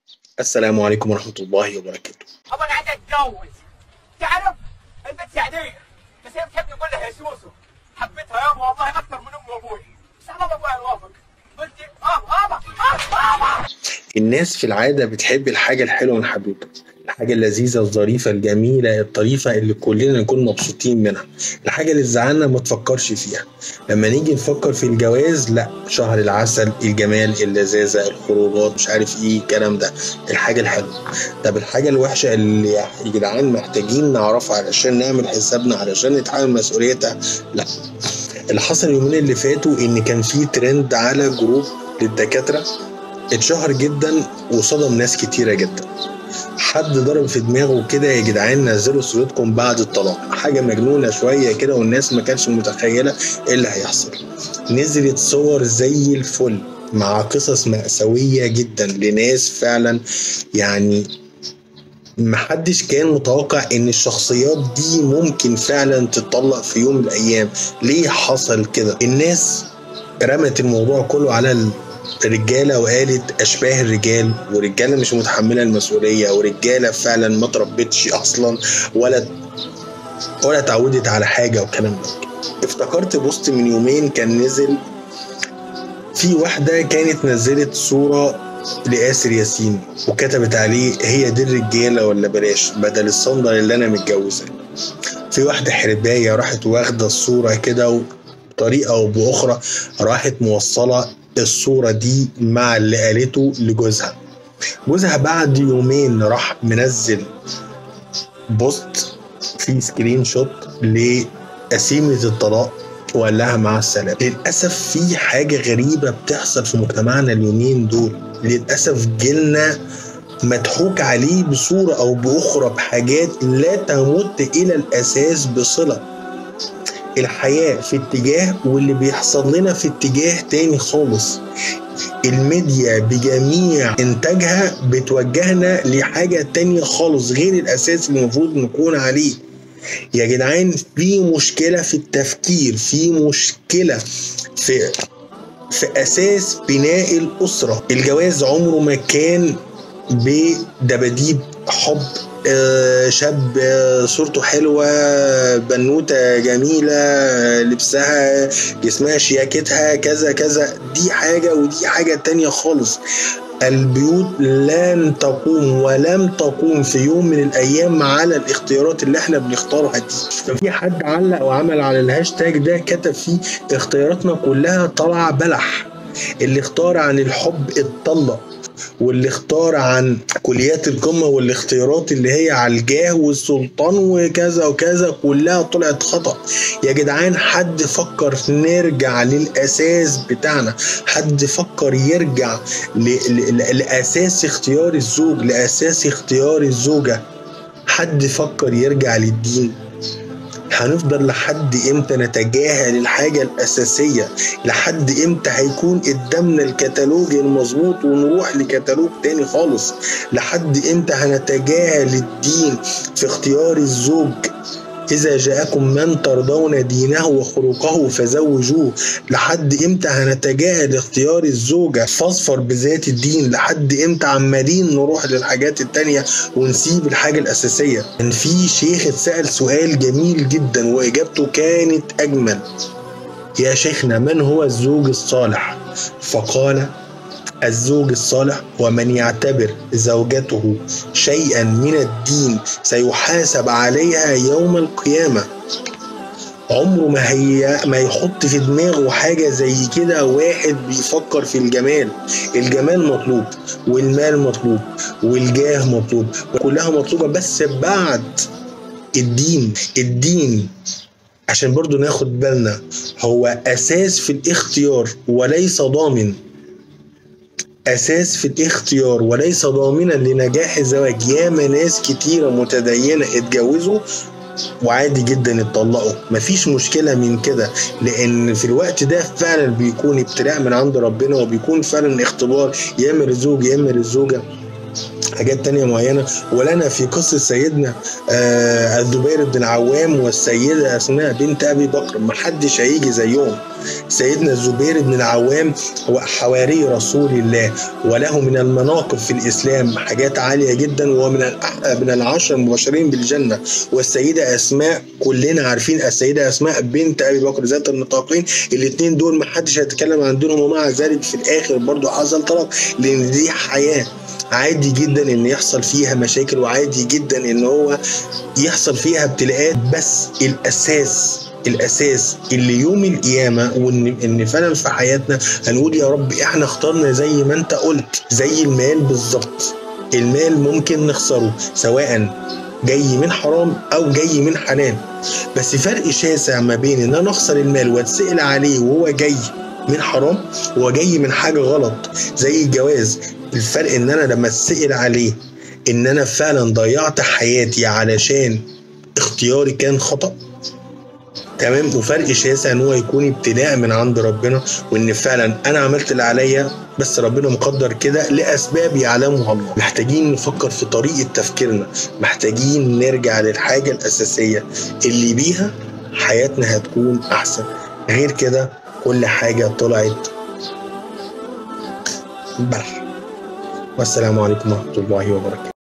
السلام عليكم ورحمة الله وبركاته ابا انا عايز اتجوز تعرف البنت سعديه بس هي بتحبني اقول لها يا سوسو حبيتها يابا والله اكثر من امي وابوي بس انا ابويا يوافق قلت اه ابا اه ابا الناس في العادة بتحب الحاجة الحلوة من حبيبها الحاجة اللذيذة الظريفة الجميلة الطريفة اللي كلنا نكون مبسوطين منها الحاجة اللي تزعلنا ما تفكرش فيها لما نيجي نفكر في الجواز لا شهر العسل الجمال اللذاذة الخروجات مش عارف ايه الكلام ده الحاجة الحلوة طب الحاجة الوحشة اللي يا جدعان محتاجين نعرفها علشان نعمل حسابنا علشان نتحمل مسؤوليتها لا اللي حصل اليومين اللي فاتوا ان كان في ترند على جروب للدكاترة اتشهر جدا وصدم ناس كتيرة جدا حد ضرب في دماغه كده يا جدعان نزلوا صورتكم بعد الطلاق حاجة مجنونة شوية كده والناس ما كانتش متخيلة ايه اللي هيحصل نزلت صور زي الفل مع قصص مأساوية جدا لناس فعلا يعني محدش كان متوقع ان الشخصيات دي ممكن فعلا تتطلق في يوم من الايام ليه حصل كده الناس رمت الموضوع كله على الرجاله وقالت اشباه الرجال ورجاله مش متحمله المسؤوليه ورجاله فعلا ما تربتش اصلا ولا ولا اتعودت على حاجه والكلام ده افتكرت بوست من يومين كان نزل في واحده كانت نزلت صوره لآسر ياسين وكتبت عليه هي دي الرجاله ولا بلاش بدل الصندل اللي انا متجوزها في واحده حربايه راحت واخده الصوره كده بطريقه او باخرى راحت موصله الصورة دي مع اللي قالته لجوزها جوزها بعد يومين راح منزل بوست فيه سكرين شوت لقسيمة الطلاق وقال لها مع السلامة للأسف في حاجة غريبة بتحصل في مجتمعنا اليومين دول للأسف جيلنا مضحوك عليه بصورة أو بأخرى بحاجات لا تمت إلى الأساس بصلة الحياة في اتجاه واللي بيحصل لنا في اتجاه تاني خالص الميديا بجميع انتاجها بتوجهنا لحاجة تانية خالص غير الاساس اللي المفروض نكون عليه يا جدعان في مشكلة في التفكير في مشكلة في في اساس بناء الاسرة الجواز عمره ما كان بدباديب حب شاب صورته حلوة بنوتة جميلة لبسها جسمها شياكتها كذا كذا دي حاجة ودي حاجة تانية خالص البيوت لن تقوم ولم تقوم في يوم من الايام على الاختيارات اللي احنا بنختارها دي ففي حد علق وعمل على الهاشتاج ده كتب فيه اختياراتنا كلها طلع بلح اللي اختار عن الحب اتطلق واللي اختار عن كليات القمه والاختيارات اللي هي على الجاه والسلطان وكذا وكذا كلها طلعت خطا يا جدعان حد فكر نرجع للاساس بتاعنا حد فكر يرجع ل... ل... لاساس اختيار الزوج لاساس اختيار الزوجه حد فكر يرجع للدين هنفضل لحد امتى نتجاهل الحاجة الأساسية لحد امتى هيكون قدامنا الكتالوج المظبوط ونروح لكتالوج تاني خالص لحد امتى هنتجاهل الدين في اختيار الزوج إذا جاءكم من ترضون دينه وخلقه فزوجوه لحد إمتى هنتجاهل اختيار الزوجة فاصفر بذات الدين لحد إمتى عمالين نروح للحاجات التانية ونسيب الحاجة الأساسية كان في شيخ اتسأل سؤال جميل جدا وإجابته كانت أجمل يا شيخنا من هو الزوج الصالح فقال الزوج الصالح ومن يعتبر زوجته شيئا من الدين سيحاسب عليها يوم القيامة عمره ما هي ما يحط في دماغه حاجة زي كده واحد بيفكر في الجمال الجمال مطلوب والمال مطلوب والجاه مطلوب كلها مطلوبة بس بعد الدين الدين عشان برضو ناخد بالنا هو أساس في الاختيار وليس ضامن اساس في الاختيار وليس ضامنا لنجاح الزواج ياما ناس كتيره متدينه اتجوزوا وعادي جدا اتطلقوا مفيش مشكلة من كده لأن في الوقت ده فعلا بيكون ابتلاء من عند ربنا وبيكون فعلا اختبار يا إما للزوج يا إما للزوجة حاجات تانية معينة ولنا في قصة سيدنا آه الزبير بن العوام والسيدة أسماء بنت أبي بكر محدش هيجي زيهم سيدنا الزبير بن العوام هو حواري رسول الله وله من المناقب في الإسلام حاجات عالية جدا وهو من الأح- من العشر المبشرين بالجنة والسيدة أسماء كلنا عارفين السيدة أسماء بنت أبي بكر ذات النطاقين الاثنين دول محدش هيتكلم عن دينهم ومع ذلك في الآخر برضو حصل طلاق لأن دي حياة عادي جدا ان يحصل فيها مشاكل وعادي جدا ان هو يحصل فيها ابتلاءات بس الاساس الاساس اللي يوم القيامه وان ان فعلا في حياتنا هنقول يا رب احنا اخترنا زي ما انت قلت زي المال بالظبط المال ممكن نخسره سواء جاي من حرام او جاي من حلال بس فرق شاسع ما بين ان انا اخسر المال واتسال عليه وهو جاي من حرام وهو جاي من حاجه غلط زي الجواز الفرق ان انا لما اتسال عليه ان انا فعلا ضيعت حياتي علشان اختياري كان خطأ تمام وفرق شاسع ان هو يكون ابتلاء من عند ربنا وان فعلا انا عملت اللي عليا بس ربنا مقدر كده لاسباب يعلمها الله محتاجين نفكر في طريقه تفكيرنا محتاجين نرجع للحاجه الاساسيه اللي بيها حياتنا هتكون احسن غير كده كل حاجه طلعت بلح والسلام عليكم ورحمه الله وبركاته